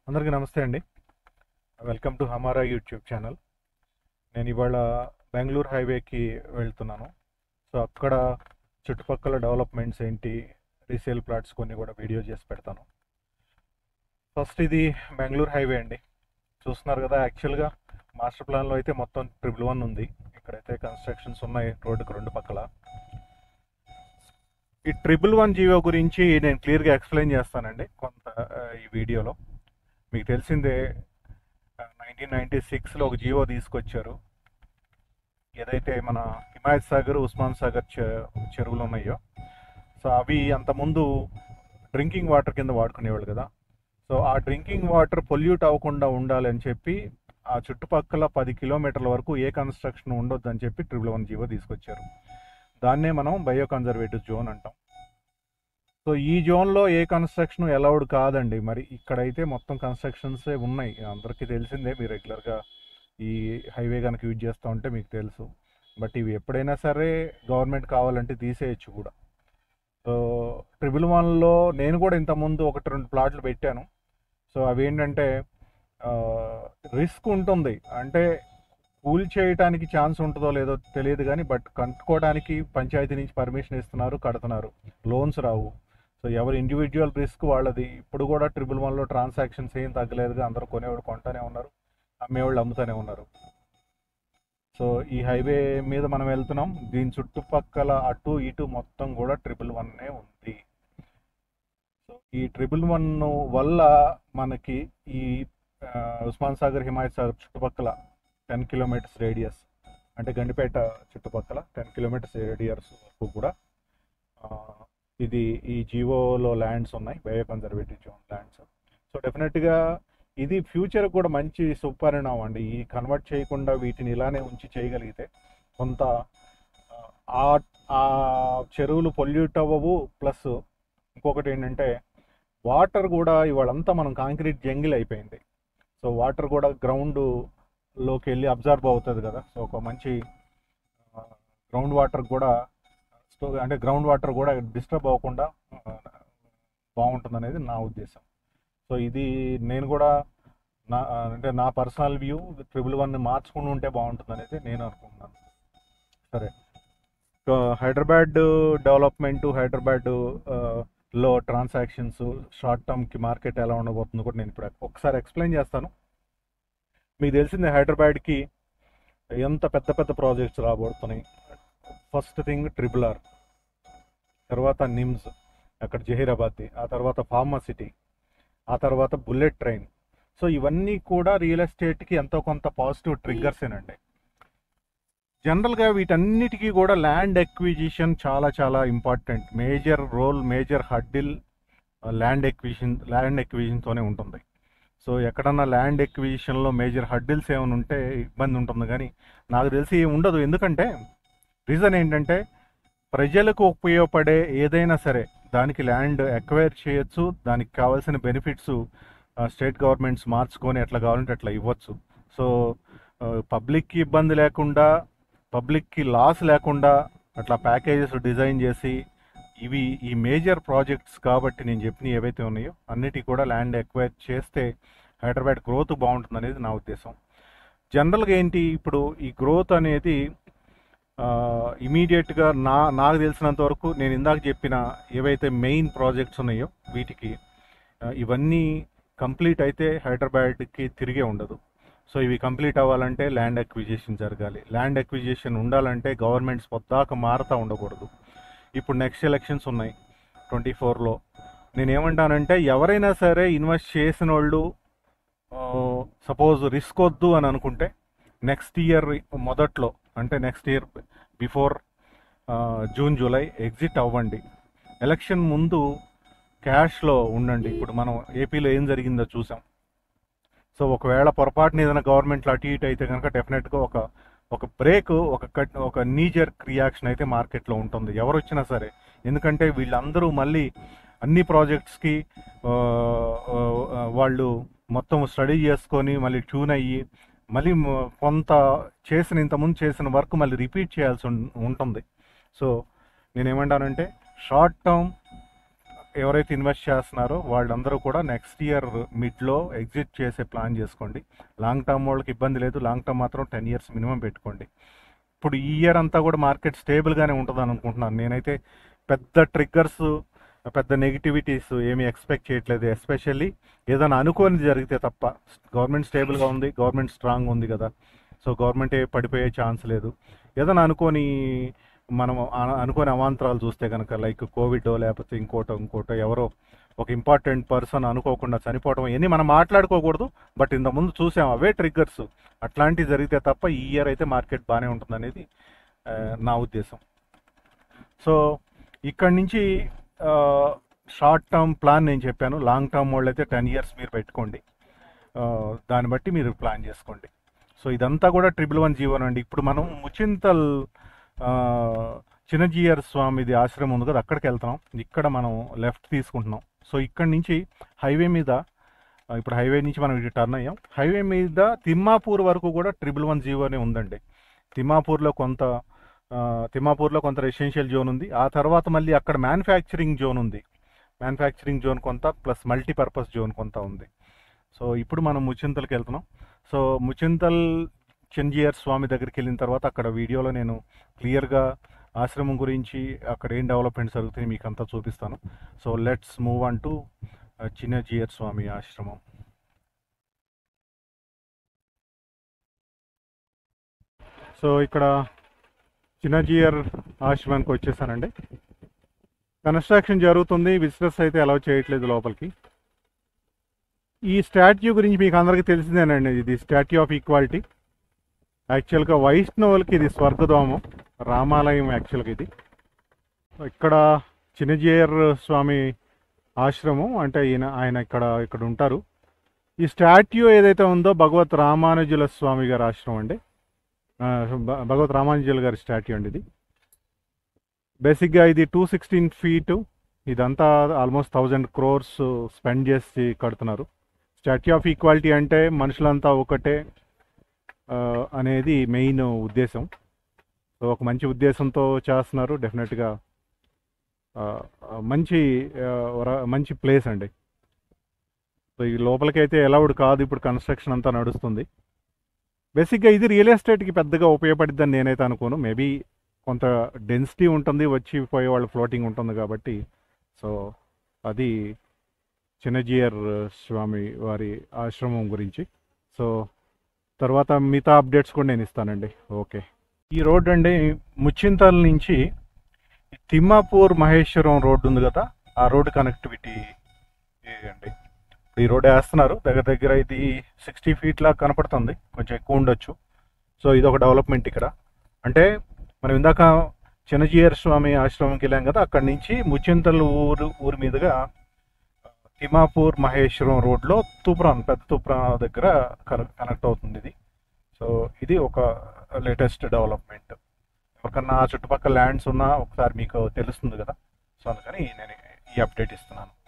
అందరికీ నమస్తే అండి వెల్కమ్ టు హమారా యూట్యూబ్ ఛానల్ నేను ఇవాళ బెంగళూరు హైవేకి వెళ్తున్నాను సో అక్కడ చుట్టుపక్కల డెవలప్మెంట్స్ ఏంటి రీసేల్ ప్లాట్స్ కొన్ని కూడా వీడియో చేసి పెడతాను ఫస్ట్ ఇది బెంగళూరు హైవే అండి చూస్తున్నారు కదా యాక్చువల్గా మాస్టర్ ప్లాన్లో అయితే మొత్తం ట్రిపుల్ వన్ ఉంది ఇక్కడైతే కన్స్ట్రక్షన్స్ ఉన్నాయి రోడ్డుకు రెండు పక్కల ఈ ట్రిపుల్ వన్ జీవో గురించి నేను క్లియర్గా ఎక్స్ప్లెయిన్ చేస్తానండి కొంత ఆ, ఈ వీడియోలో మీకు తెలిసిందే నైన్టీన్ నైన్టీ సిక్స్లో ఒక జీవో తీసుకొచ్చారు ఏదైతే మన హిమాయత్ సాగర్ ఉస్మాన్ సాగర్ చె- చెరువులు ఉన్నాయో సో అవి అంతకుముందు డ్రింకింగ్ వాటర్ కింద వాడుకునేవాళ్ళు కదా సో ఆ డ్రింకింగ్ వాటర్ పొల్యూట్ అవ్వకుండా ఉండాలని చెప్పి ఆ చుట్టుపక్కల పది కిలోమీటర్ల వరకు ఏ కన్స్ట్రక్షన్ ఉండొద్దని చెప్పి ట్రిపుల్ వన్ జీవో తీసుకొచ్చారు దాన్నే మనం బయో కన్జర్వేటివ్ జోన్ అంటాం సో ఈ జోన్లో ఏ కన్స్ట్రక్షన్ అలౌడ్ కాదండి మరి ఇక్కడైతే మొత్తం కన్స్ట్రక్షన్స్ ఉన్నాయి అందరికీ తెలిసిందే మీరు రెగ్యులర్గా ఈ హైవే కనుక యూజ్ చేస్తూ ఉంటే మీకు తెలుసు బట్ ఇవి ఎప్పుడైనా సరే గవర్నమెంట్ కావాలంటే తీసేయచ్చు కూడా సో ట్రిపుల్ వన్లో నేను కూడా ఇంతకుముందు ఒకటి రెండు ప్లాట్లు పెట్టాను సో అవి ఏంటంటే రిస్క్ ఉంటుంది అంటే కూల్ చేయడానికి ఛాన్స్ ఉంటుందో లేదో తెలియదు కానీ బట్ కట్టుకోవడానికి పంచాయతీ నుంచి పర్మిషన్ ఇస్తున్నారు కడుతున్నారు లోన్స్ రావు సో ఎవరి ఇండివిజువల్ రిస్క్ వాళ్ళది ఇప్పుడు కూడా ట్రిపుల్ వన్లో ట్రాన్సాక్షన్స్ ఏం తగ్గలేదుగా అందరూ కొనేవాడు కొంటానే ఉన్నారు అమ్మేవాళ్ళు అమ్ముతానే ఉన్నారు సో ఈ హైవే మీద మనం వెళ్తున్నాం దీని చుట్టుపక్కల అటు ఇటు మొత్తం కూడా ట్రిపుల్ వన్నే ఉంది సో ఈ ట్రిపుల్ వన్ వల్ల మనకి ఈ ఆ, ఉస్మాన్ సాగర్ హిమాయత్ సాగర్ చుట్టుపక్కల టెన్ కిలోమీటర్స్ రేడియస్ అంటే గండిపేట చుట్టుపక్కల టెన్ కిలోమీటర్స్ రేడియస్ వరకు కూడా ఆ, ఇది ఈ జీవోలో ల్యాండ్స్ ఉన్నాయి bio conservative zone lands so డెఫినెట్గా ఇది ఫ్యూచర్ కూడా మంచి సుపరిణామం అండి ఈ కన్వర్ట్ చేయకుండా వీటిని ఇలానే ఉంచి చేయగలిగితే కొంత ఆ ఆ చెరువులు పొల్యూట్ అవ్వవు ప్లస్ ఇంకొకటి ఏంటంటే వాటర్ కూడా ఇవాళంతా మనం కాంక్రీట్ జంగిల్ అయిపోయింది సో వాటర్ కూడా గ్రౌండ్ లోకి వెళ్ళి అబ్జర్వ్ అవుతుంది కదా సో ఒక మంచి గ్రౌండ్ వాటర్ కూడా స్టో- అంటే గ్రౌండ్ వాటర్ కూడా డిస్టర్బ్ అవ్వకుండా బాగుంటుంది అనేది నా ఉద్దేశం సో ఇది నేను కూడా నా అంటే నా పర్సనల్ వ్యూ ట్రిపుల్ వన్ మార్చుకుని ఉంటే బాగుంటుంది అనేది నేను అనుకుంటున్నాను సరే సో హైదరాబాద్ డెవలప్మెంట్ హైదరాబాద్ ఆ, లో ట్రాన్సాక్షన్స్ షార్ట్ టర్మ్కి మార్కెట్ ఎలా ఉండబోతుందో కూడా నేను ఇప్పుడు ఒకసారి ఎక్స్ప్లెయిన్ చేస్తాను మీకు తెలిసిందే హైదరాబాద్కి ఎంత పెద్ద పెద్ద ప్రాజెక్ట్స్ రాబోతున్నాయి ఫస్ట్ థింగ్ ట్రిపుల్ ఆర్ తర్వాత నిమ్స్ అక్కడ జహీరాబాద్ది ఆ తర్వాత ఫార్మా సిటీ ఆ తర్వాత బుల్లెట్ ట్రైన్ సో ఇవన్నీ కూడా రియల్ ఎస్టేట్కి ఎంతో కొంత పాజిటివ్ ట్రిగ్గర్సేనండి జనరల్గా వీటన్నిటికీ కూడా ల్యాండ్ ఎక్విజిషన్ చాలా చాలా important major role major hurdle land acquisition land ఎక్విజిషన్తోనే ఉంటుంది సో ఎక్కడన్నా ల్యాండ్ ఎక్విజిషన్లో మేజర్ హడ్డిల్స్ ఏమైనా ఉంటే ఇబ్బంది ఉంటుంది కానీ నాకు తెలిసి ఏం ఉండదు ఎందుకంటే రీజన్ ఏంటంటే ప్రజలకు ఉపయోగపడే ఏదైనా సరే దానికి ల్యాండ్ ఎక్వైర్ చేయొచ్చు దానికి కావాల్సిన బెనిఫిట్స్ స్టేట్ గవర్నమెంట్స్ మార్చుకొని ఎట్లా కావాలంటే అట్లా ఇవ్వచ్చు సో పబ్లిక్కి ఇబ్బంది లేకుండా పబ్లిక్కి లాస్ లేకుండా అట్లా ప్యాకేజెస్ డిజైన్ చేసి ఇవి ఈ మేజర్ ప్రాజెక్ట్స్ కాబట్టి నేను చెప్పిన ఏవైతే ఉన్నాయో అన్నిటి కూడా ల్యాండ్ ఎక్వైర్ చేస్తే హైదరాబాద్ గ్రోత్ బాగుంటుంది అనేది నా ఉద్దేశం జనరల్గా ఏంటి ఇప్పుడు ఈ గ్రోత్ అనేది ఇమీడియట్గా నా నాకు తెలిసినంత వరకు నేను ఇందాక చెప్పిన ఏవైతే మెయిన్ ప్రాజెక్ట్స్ ఉన్నాయో వీటికి ఆ, ఇవన్నీ కంప్లీట్ అయితే హైదరాబాద్కి తిరిగే ఉండదు సో ఇవి కంప్లీట్ అవ్వాలంటే ల్యాండ్ అక్విజిషన్ జరగాలి ల్యాండ్ అక్విజిషన్ ఉండాలంటే గవర్నమెంట్స్ పొద్దాక మారుతూ ఉండకూడదు ఇప్పుడు నెక్స్ట్ ఎలక్షన్స్ ఉన్నాయి ట్వంటీ ఫోర్లో నేనేమంటానంటే ఎవరైనా సరే ఇన్వెస్ట్ చేసిన వాళ్ళు సపోజ్ రిస్క్ వద్దు అని అనుకుంటే నెక్స్ట్ ఇయర్ మొదట్లో అంటే next year before June July exit అవ్వండి ఎలక్షన్ ముందు క్యాష్లో ఉండండి ఇప్పుడు మనం ఏపీలో ఏం జరిగిందో చూసాం సో ఒకవేళ పొరపాటున ఏదైనా గవర్నమెంట్లో అటు ఇటు అయితే కనుక డెఫినెట్గా ఒక ఒక బ్రేక్ ఒక కట్ ఒక నీజర్ రియాక్షన్ అయితే మార్కెట్లో ఉంటుంది ఎవరు వచ్చినా సరే ఎందుకంటే వీళ్ళందరూ మళ్ళీ అన్ని ప్రాజెక్ట్స్కి వాళ్ళు మొత్తం స్టడీ చేసుకొని మళ్ళీ ట్యూన్ అయ్యి మళ్ళీ మ- కొంత చేసిన ఇంతకుముందు చేసిన వర్క్ మళ్ళీ రిపీట్ చేయాల్సి ఉం- ఉంటుంది సో నేనేమంటానంటే షార్ట్ టర్మ్ ఎవరైతే ఇన్వెస్ట్ చేస్తున్నారో వాళ్ళందరూ కూడా నెక్స్ట్ ఇయర్ మిడ్లో ఎగ్జిట్ చేసే ప్లాన్ చేసుకోండి లాంగ్ టర్మ్ వాళ్ళకి ఇబ్బంది లేదు లాంగ్ టర్మ్ మాత్రం టెన్ ఇయర్స్ మినిమం పెట్టుకోండి ఇప్పుడు ఈ ఇయర్ అంతా కూడా మార్కెట్ స్టేబుల్గానే ఉంటుంది అనుకుంటున్నాను నేనైతే పెద్ద ట్రిగ్గర్స్ పెద్ద నెగిటివిటీస్ ఏమీ ఎక్స్పెక్ట్ చేయట్లేదు ఎస్పెషల్లీ ఏదైనా అనుకోని జరిగితే తప్ప గవర్నమెంట్ స్టేబుల్గా ఉంది గవర్నమెంట్ స్ట్రాంగ్ ఉంది కదా సో గవర్నమెంట్ ఏ పడిపోయే ఛాన్స్ లేదు ఏదైనా అనుకోని మనం అన- అనుకోని అవాంతరాలు చూస్తే కనుక లైక్ కోవిడ్ లేకపోతే ఇంకోటో ఇంకోటో ఎవరో ఒక ఇంపార్టెంట్ పర్సన్ అనుకోకుండా చనిపోవడం ఇవన్నీ మనం మాట్లాడుకోకూడదు బట్ ఇంత ముందు చూసాం అవే ట్రిగ్గర్స్ అట్లాంటివి జరిగితే తప్ప ఈ ఇయర్ అయితే మార్కెట్ బాగానే ఉంటుందనేది ఆ, నా ఉద్దేశం సో ఇక్కడి నుంచి షార్ట్ టర్మ్ ప్లాన్ నేను చెప్పాను లాంగ్ టర్మ్ వాళ్ళు అయితే టెన్ ఇయర్స్ మీరు పెట్టుకోండి ఆ, దాన్ని బట్టి మీరు ప్లాన్ చేసుకోండి సో ఇదంతా కూడా ట్రిపుల్ వన్ జీవన్ అండి ఇప్పుడు మనం ముచింతల్ ఆ, చిన్నజీయర్ స్వామిది ఆశ్రమం ఉంది కదా అక్కడికి వెళ్తున్నాం ఇక్కడ మనం లెఫ్ట్ తీసుకుంటున్నాం సో ఇక్కడ నుంచి హైవే మీద ఆ, ఇప్పుడు హైవే నుంచి మనం ఇటు టర్న్ అయ్యాం హైవే మీద తిమ్మాపూర్ వరకు కూడా ట్రిపుల్ వన్ జీవో అనే ఉందండి తిమ్మాపూర్లో కొంత ఆ, తిమ్మాపూర్లో కొంత రెసిడెన్షియల్ జోన్ ఉంది ఆ తర్వాత మళ్ళీ అక్కడ మ్యానుఫ్యాక్చరింగ్ జోన్ ఉంది మ్యానుఫ్యాక్చరింగ్ జోన్ కొంత ప్లస్ మల్టీపర్పస్ జోన్ కొంత ఉంది సో ఇప్పుడు మనం ముచింతల్కి వెళ్తున్నాం సో ముచింతల్ చెంజియర్ స్వామి దగ్గరికి వెళ్ళిన తర్వాత అక్కడ వీడియోలో నేను క్లియర్గా ఆశ్రమం గురించి అక్కడ ఏం డెవలప్మెంట్స్ జరుగుతాయి మీకు అంతా చూపిస్తాను so let's move on to Chinnajeeyar Swami ఆశ్రమం సో ఇక్కడ చిన్నజియర్ ఆశ్రమానికి వచ్చేసానండి కన్స్ట్రక్షన్ జరుగుతుంది విజిటర్స్ అయితే అలౌ చేయట్లేదు లోపలికి ఈ స్టాట్యూ గురించి మీకు అందరికీ తెలిసిందేనండి ఇది స్టాట్యూ ఆఫ్ ఈక్వాలిటీ యాక్చువల్గా వైష్ణవులకి ఇది స్వర్గధామం రామాలయం యాక్చువల్గా ఇది ఇక్కడ చిన్నజీయర్ స్వామి ఆశ్రమం అంటే ఈయన ఆయన ఇక్కడ ఇక్కడ ఉంటారు ఈ స్టాట్యూ ఏదైతే ఉందో భగవత్ రామానుజుల స్వామి గారి ఆశ్రమం అండి ఆ, భ- భగవత్ రామానుజుల గారి స్టాట్యూ అండి ఇది బేసిక్గా ఇది టూ సిక్స్టీన్ ఫీటు ఇదంతా ఆల్మోస్ట్ థౌజండ్ క్రోర్స్ స్పెండ్ చేసి కడుతున్నారు స్టాట్యూ ఆఫ్ ఈక్వాలిటీ అంటే మనుషులంతా ఒకటే ఆ, అనేది మెయిన్ ఉద్దేశం సో ఒక మంచి ఉద్దేశంతో చేస్తున్నారు డెఫినెట్గా ఆ, ఆ, మంచి ఆ, ర- మంచి ప్లేస్ అండి సో ఈ లోపలికి అయితే అలౌడ్ కాదు ఇప్పుడు కన్స్ట్రక్షన్ అంతా నడుస్తుంది బేసిక్గా ఇది రియల్ ఎస్టేట్కి పెద్దగా ఉపయోగపడిద్దని నేనైతే అనుకోను మేబీ కొంత డెన్సిటీ ఉంటుంది వచ్చి పోయే వాళ్ళ ఫ్లోటింగ్ ఉంటుంది కాబట్టి సో అది చిన్నజీయర్ స్వామి వారి ఆశ్రమం గురించి సో తర్వాత మిగతా అప్డేట్స్ కూడా నేను ఇస్తానండి ఓకే ఈ రోడ్ అండి ముచ్చింతల్ నుంచి తిమ్మాపూర్ మహేశ్వరం రోడ్డు ఉంది కదా ఆ రోడ్డు కనెక్టివిటీ అండి ఈ రోడ్ వేస్తున్నారు దగ్గర దగ్గర ఇది సిక్స్టీ ఫీట్ లా కనపడుతుంది కొంచెం ఎక్కువ ఉండొచ్చు సో ఇది ఒక డెవలప్మెంట్ ఇక్కడ అంటే మనం ఇందాక చిన్నజీయర్ స్వామి ఆశ్రమంకి వెళ్ళాం కదా అక్కడి నుంచి ముచ్చింతల్ ఊరు ఊరి మీదుగా తిమాపూర్ మహేశ్వరం రోడ్లో తూప్రాన్ పెద్ద తూప్రాన్ దగ్గర కనెక్ట్ అవుతుంది ఇది సో ఇది ఒక లేటెస్ట్ డెవలప్మెంట్ ఎవరికన్నా ఆ చుట్టుపక్కల ల్యాండ్స్ ఉన్నా ఒకసారి మీకు తెలుస్తుంది కదా సో అందుకని నేను ఈ అప్డేట్ ఇస్తున్నాను